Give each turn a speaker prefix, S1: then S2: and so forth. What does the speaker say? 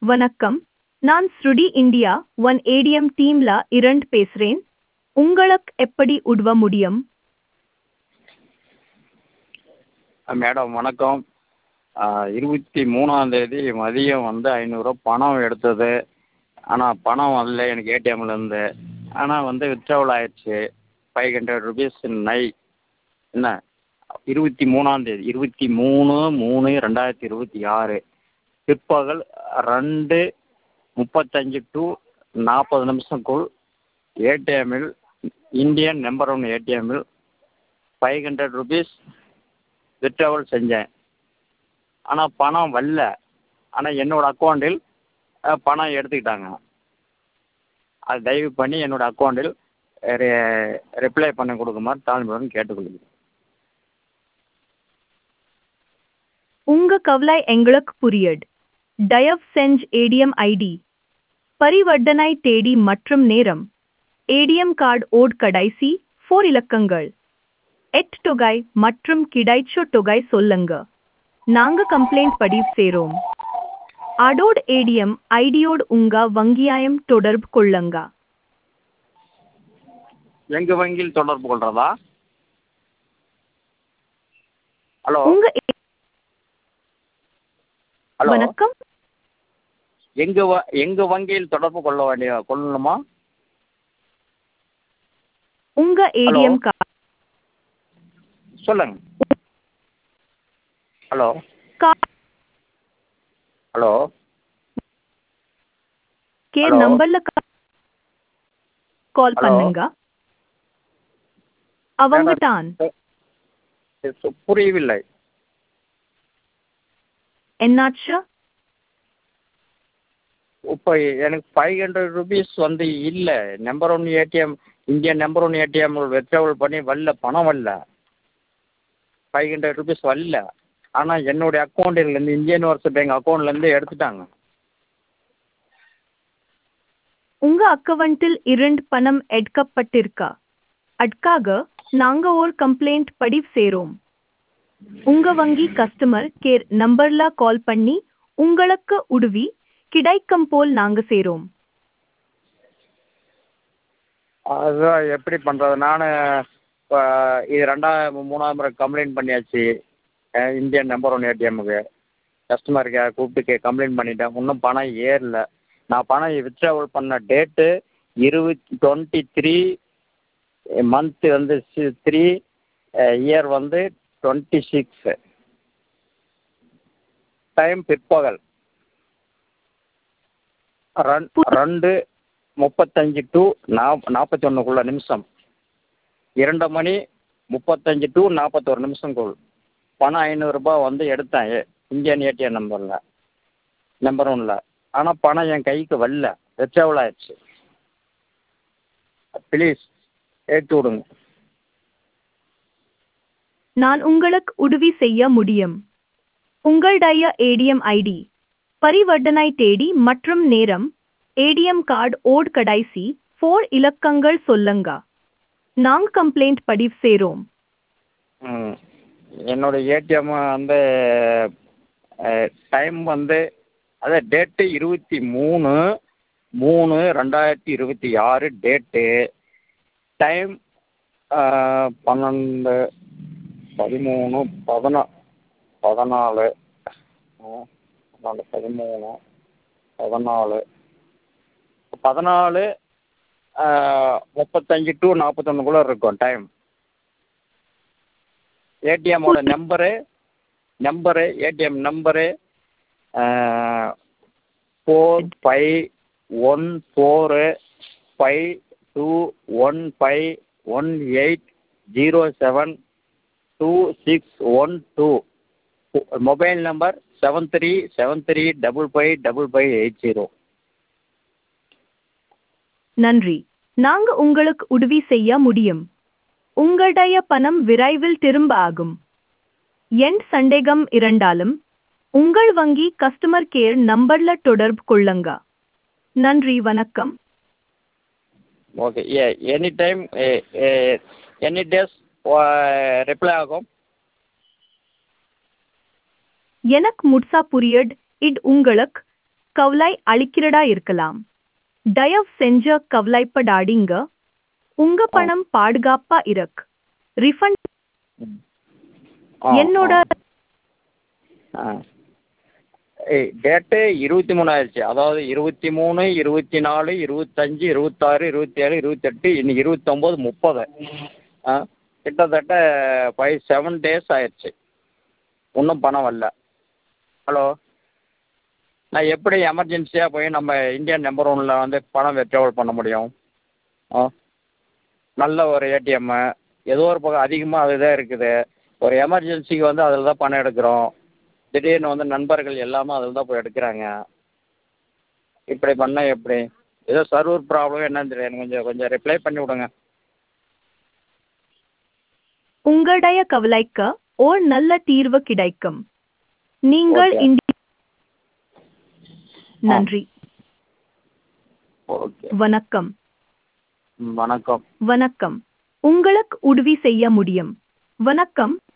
S1: வணக்கம் நான் ஸ்ருடி இந்தியா ஒன் ஏடிஎம் டீம்ல இரண்டு பேசுறேன் உங்களுக்கு எப்படி உதவ முடியும்
S2: மேடம் வணக்கம் இருபத்தி மூணாந்தேதி மதியம் வந்து ஐநூறுரூவா பணம் எடுத்தது ஆனால் பணம் வரல எனக்கு ஏடிஎம்லேருந்து ஆனால் வந்து வித்ட்ராவல் ஆயிடுச்சு ஃபைவ் ஹண்ட்ரட் ருபீஸ் நை என்ன இருபத்தி மூணாந்தேதி இருபத்தி மூணு மூணு ரெண்டாயிரத்தி இருபத்தி ஆறு பிற்பகல் ரெண்டு முப்பத்தஞ்சு டு நாற்பது நிமிஷம்குள் ஏடிஎம்மில் இந்தியன் நம்பர் ஒன் ஏடிஎம்மில் ஃபைவ் ஹண்ட்ரட் ருபீஸ் வித்ட்ராவல் செஞ்சேன் ஆனால் பணம் வரல ஆனால் என்னோடய அக்கௌண்ட்டில் பணம் எடுத்துக்கிட்டாங்க அது தயவு பண்ணி என்னோடய அக்கௌண்ட்டில் ரெ ரிப்ளை பண்ணி கொடுக்குமாறு தாழ்மையுடன் கேட்டுக்கொள்கிறேன்
S1: உங்க கவலை எங்களுக்கு புரியுது தயவு செஞ்சு ஏடிஎம் ஐடி பரிவர்த்தனை தேதி மற்றும் நேரம் ஏடிஎம் கார்டு ஓட் கடைசி ஃபோர் இலக்கங்கள் எட் தொகை மற்றும் கிடைச்ச தொகை சொல்லுங்க நாங்க கம்ப்ளைண்ட் பதிவு செய்றோம் அதோட ஏடிஎம் ஐடியோடு உங்க வங்கியாயம் தொடர்பு கொள்ளுங்க
S2: எங்கள் வங்கியில் தொடர்பு கொள்கிறதா ஹலோ
S1: உங்க ஏ-
S2: ஹலோ
S1: வணக்கம்
S2: எங்கள் வ எங்கள் வங்கியில் தொடர்பு கொள்ள வேண்டிய கொள்ளணுமா
S1: உங்க ஏடிஎம் கார்டு
S2: சொல்லுங்க ஹலோ
S1: கா-
S2: ஹலோ
S1: கே
S2: Hello?
S1: நம்பர்ல கால்
S2: Hello?
S1: பண்ணுங்க அவங்க தான்
S2: சு- புரியவில்லை
S1: என்னாச்சு
S2: இப்போ எனக்கு ஃபைவ் ஹண்ட்ரட் ருபீஸ் வந்து இல்லை number one ATM Indian number one ATM withdrawal பண்ணி வரல பணம் வரல ஃபைவ் ஹண்ட்ரட் ருபீஸ் வரல ஆனால் என்னுடைய அக்கௌண்ட்டிலேருந்து இந்தியன் ஓவர்ஸ் பேங்க் அக்கௌண்ட்லேருந்து எடுத்துட்டாங்க
S1: உங்க அக்கவுண்டில் இரண்டு பணம் எடுக்கப்பட்டிருக்கா அதுக்காக நாங்க ஒரு கம்ப்ளைண்ட் பதிவு செய்றோம் உங்க வங்கி கஸ்டமர் கேர் நம்பர்ல கால் பண்ணி உங்களுக்கு உதவி கிடைக்கும் போல் நாங்க செய்றோம்
S2: அதுதான் எப்படி பண்ணுறது நான் இப்போ இது ரெண்டாவது மூணாவது முறை கம்ப்ளைண்ட் பண்ணியாச்சு அஹ் இந்தியன் நம்பர் ஒன் ஏடிஎம்முக்கு கஸ்டமர் கேர் கூப்பிட்டு கே கம்ப்ளைண்ட் பண்ணிட்டேன் இன்னும் பணம் ஏறல நான் பணம் வித்ட்ராவல் பண்ண டேட்டு இருபத்தி டுவெண்ட்டி த்ரீ மந்த்து வந்து த்ரீ இயர் வந்து டுவெண்ட்டி சிக்ஸ் டைம் பிற்பகல் ரெண் ரெண்டு முப்பத்தஞ்சு டு நாப் நாற்பத்தி ஒன்றுக்குள்ள நிமிஷம் இரண்டு மணி முப்பத்தஞ்சு டு நாற்பத்தோரு நிமிஷம்குள் பணம் ஐநூறுரூபா வந்து எடுத்தேன் ஏ- இந்தியன் ஏடிஎம் நம்பரில் நம்பர் ஒன்னில் ஆனால் பணம் என் கைக்கு வரல வித்ட்ராவல் ஆயிடுச்சு ப்ளீஸ் ஏற்றி விடுங்க
S1: நான் உங்களுக்கு உதவி செய்ய முடியும் உங்களுடைய ஏடிஎம் ஐடி பரிவர்த்தனை தேதி மற்றும் நேரம் ஏடிஎம் கார்டு ஓட் கடைசி ஃபோர் இலக்கங்கள் சொல்லுங்க நாங்க கம்ப்ளைண்ட் பதிவு செய்றோம்
S2: ம் என்னோட ஏடிஎம் வந்து டைம் வந்து அதான் டேட்டு இருபத்தி மூணு மூணு ரெண்டாயிரத்தி இருபத்தி ஆறு டேட்டு டைம் பன்னெண்டு பதிமூணு பதினா பதினாலு ம், பன்னெண்டு பதிமூணு பதினாலு பதினாலு முப்பத்தஞ்சு டு நாற்பத்தொன்னுக்குள்ளே இருக்கும் டைம் ஏடிஎம்மோட number number ATM number four five one four five two one five one eight zero seven two six one two mobile number seven three seven three double five double five eight zero
S1: நன்றி நாங்க உங்களுக்கு உதவி செய்ய முடியும் உங்களுடைய பணம் விரைவில் திரும்ப ஆகும் என் சந்தேகம் இருந்தாலும் உங்கள் வங்கி கஸ்டமர் கேர் நம்பர்ல தொடர்பு கொள்ளுங்க நன்றி வணக்கம்
S2: ஓகே ஏ any time any days reply ஆகும்
S1: எனக்கு முட்சா புரியட் இட் உங்களுக்கு கவலை அளிக்கிறதா இருக்கலாம் தயவு செஞ்ச கவலைப்படாதீங்க உங்க பணம் பாதுகாப்பா இருக்கு ரிஃபண்ட்
S2: ம். ஆ,
S1: என்னோட
S2: ஆ ஏய் டேட்டு இருபத்தி மூணு ஆயிடுச்சு அதாவது இருபத்தி மூணு இருபத்தி நாலு இருபத்தஞ்சி இருபத்தாறு இருபத்தேழு இருபத்தெட்டு இன்னைக்கு இருபத்தொம்போது முப்பது ஆ கிட்டத்தட்ட ஃபைவ் செவன் டேஸ் ஆயிடுச்சு இன்னும் பணம் வரல ஹலோ நான் எப்படி எமர்ஜென்சியாக போய் நம்ம இந்தியன் நம்பர் ஒன்னில் வந்து பணம் வித்ட்ராவல் பண்ண முடியும் ஆ நல்ல ஒரு ஏடிஎம்மு ஏதோ ஒரு பக்கம் அதிகமாக அதுதான் இருக்குது ஒரு எமர்ஜென்சிக்கு வந்து அதில் தான் பணம் எடுக்கிறோம் திடீர்னு வந்து நண்பர்கள் எல்லாமே அதில் தான் போய் எடுக்கிறாங்க இப்படி பண்ணால் எப்படி ஏதோ சர்வர் ப்ராப்ளம் என்னன்னு தெரியல எனக்கு கொஞ்சம் கொஞ்சம் ரிப்ளை பண்ணி விடுங்க
S1: உங்களுடைய கவலைக்கு ஓர் நல்ல தீர்வு கிடைக்கும் நீங்கள்
S2: Okay.
S1: இந்தி நன்றி
S2: ஓகே
S1: வணக்கம்
S2: வணக்கம்
S1: வணக்கம் உங்களுக்கு உதவி செய்ய முடியும் வணக்கம்